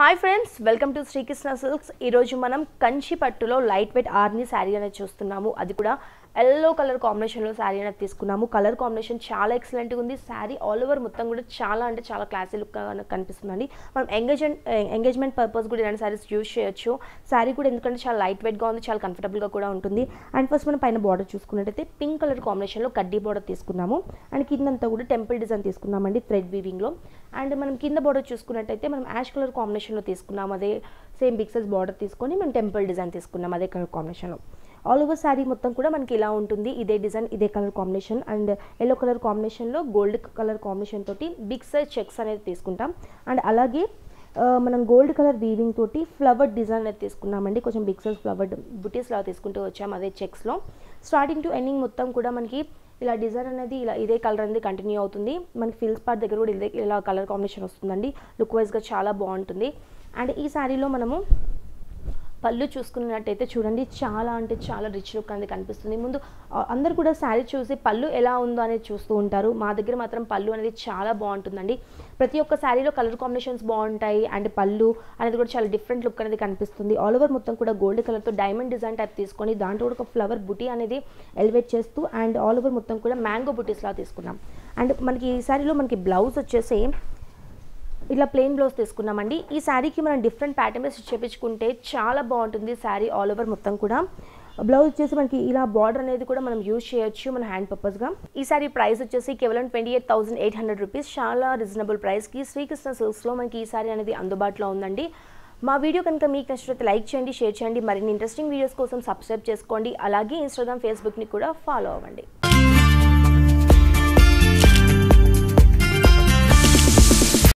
hi friends welcome to Srikrishna silks ఈరోజు మనం కంచి పట్టులో లైట్ వెయిట్ ఆర్ని శారీ అనేది చూస్తున్నాము అది కూడా ఎల్లో కలర్ కాంబినేషన్లో శారీ అనేది తీసుకున్నాము కలర్ కాంబినేషన్ చాలా ఎక్సలెంట్గా ఉంది శారీ ఆల్ ఓవర్ మొత్తం కూడా చాలా అంటే చాలా క్లాసీ లుక్ కనిపిస్తుందండి మనం ఎంగేజ్మెంట్ ఎంగేజ్మెంట్ పర్పస్ కూడా ఇలాంటి శారీస్ యూజ్ చేయొచ్చు శారీ కూడా ఎందుకంటే చాలా లైట్ వెయిట్గా ఉంది చాలా కంఫర్టబుల్గా కూడా ఉంటుంది అండ్ ఫస్ట్ మనం పైన బార్డర్ చూసుకున్నట్టయితే పింక్ కలర్ కాంబినేషన్లో కడ్డీ బార్డర్ తీసుకున్నాము అండ్ కిందంతా కూడా టెంపుల్ డిజైన్ తీసుకున్నామండి థ్రెడ్ వీవింగ్లో అండ్ మనం కింద బార్డర్ చూసుకున్నట్టయితే మనం యాష్ కలర్ కాంబినేషన్లో తీసుకున్నాం అదే సేమ్ బిక్సెస్ బార్డర్ తీసుకొని మనం టెంపుల్ డిజైన్ తీసుకున్నాం అదే కలర్ కాంబినేషన్లో ఆల్ ఓవర్ శారీ మొత్తం కూడా మనకి ఇలా ఉంటుంది ఇదే డిజైన్ ఇదే colour combination and yellow colour కాంబినేషన్లో గోల్డ్ కలర్ కాంబినేషన్ తోటి బిగ్ సైజ్ చెక్స్ అనేది తీసుకుంటాం అండ్ అలాగే ఆ, మనం గోల్డ్ కలర్ వీవింగ్ తోటి ఫ్లవర్ డిజైన్ అనేది తీసుకున్నామండి కొంచెం బిగ్ సైజ్ ఫ్లవర్ బుటీస్ లాగా తీసుకుంటూ వచ్చాం అదే చెక్స్లో స్టార్టింగ్ టు ఎండింగ్ మొత్తం కూడా మనకి ఇలా డిజైన్ అనేది ఇలా ఇదే కలర్ అనేది కంటిన్యూ అవుతుంది మనకి ఫిల్స్ పార్ట్ దగ్గర కూడా ఇదే ఇలా కలర్ కాంబినేషన్ వస్తుందండి లుక్ వైజ్గా చాలా బాగుంటుంది అండ్ ఈ శారీలో మనము పళ్ళు చూసుకున్నట్టయితే చూడండి చాలా అంటే చాలా రిచ్ లుక్ అనేది కనిపిస్తుంది ముందు ఆ, అందరు కూడా శారీ చూసి పళ్ళు ఎలా ఉందో అనేది చూస్తూ ఉంటారు మా దగ్గర మాత్రం పళ్ళు అనేది చాలా బాగుంటుందండి ప్రతి ఒక్క శారీలో కలర్ కాంబినేషన్స్ బాగుంటాయి అండ్ పళ్ళు అనేది కూడా చాలా డిఫరెంట్ లుక్ అనేది కనిపిస్తుంది ఆల్ ఓవర్ మొత్తం కూడా గోల్డ్ కలర్తో డైమండ్ డిజైన్ టైప్ తీసుకొని దాంట్లో కూడా ఒక ఫ్లవర్ బుటీ అనేది ఎలివేట్ చేస్తూ అండ్ ఆల్ ఓవర్ మొత్తం కూడా మ్యాంగో బుటీస్లా తీసుకున్నాం అండ్ మనకి ఈ శారీలో మనకి బ్లౌజ్ వచ్చేసి ఇట్లా ప్లెయిన్ బ్లౌజ్ తీసుకున్నామండి ఈ శారీకి మనం డిఫరెంట్ ప్యాటర్న్ స్టిచ్ చేపించుకుంటే చాలా బాగుంటుంది శారీ ఆల్ ఓవర్ మొత్తం కూడా బ్లౌజ్ వచ్చేసి మనకి ఇలా బార్డర్ అనేది కూడా మనం యూజ్ చేయొచ్చు మన హ్యాండ్ పర్పస్గా ఈ సారీ ప్రైస్ వచ్చేసి కేవలం twenty eight thousand eight hundred rupees చాలా రీజనబుల్ ప్రైస్కి శ్రీకృష్ణ సిల్క్స్లో మనకి ఈ సారీ అనేది అందుబాటులో ఉందండి మా వీడియో కనుక మీకు నచ్చినట్లయితే లైక్ చేయండి షేర్ చేయండి మరిన్ని ఇంట్రెస్టింగ్ వీడియోస్ కోసం సబ్స్క్రైబ్ చేసుకోండి అలాగే ఇన్స్టాగ్రామ్ ఫేస్బుక్ని కూడా ఫాలో అవ్వండి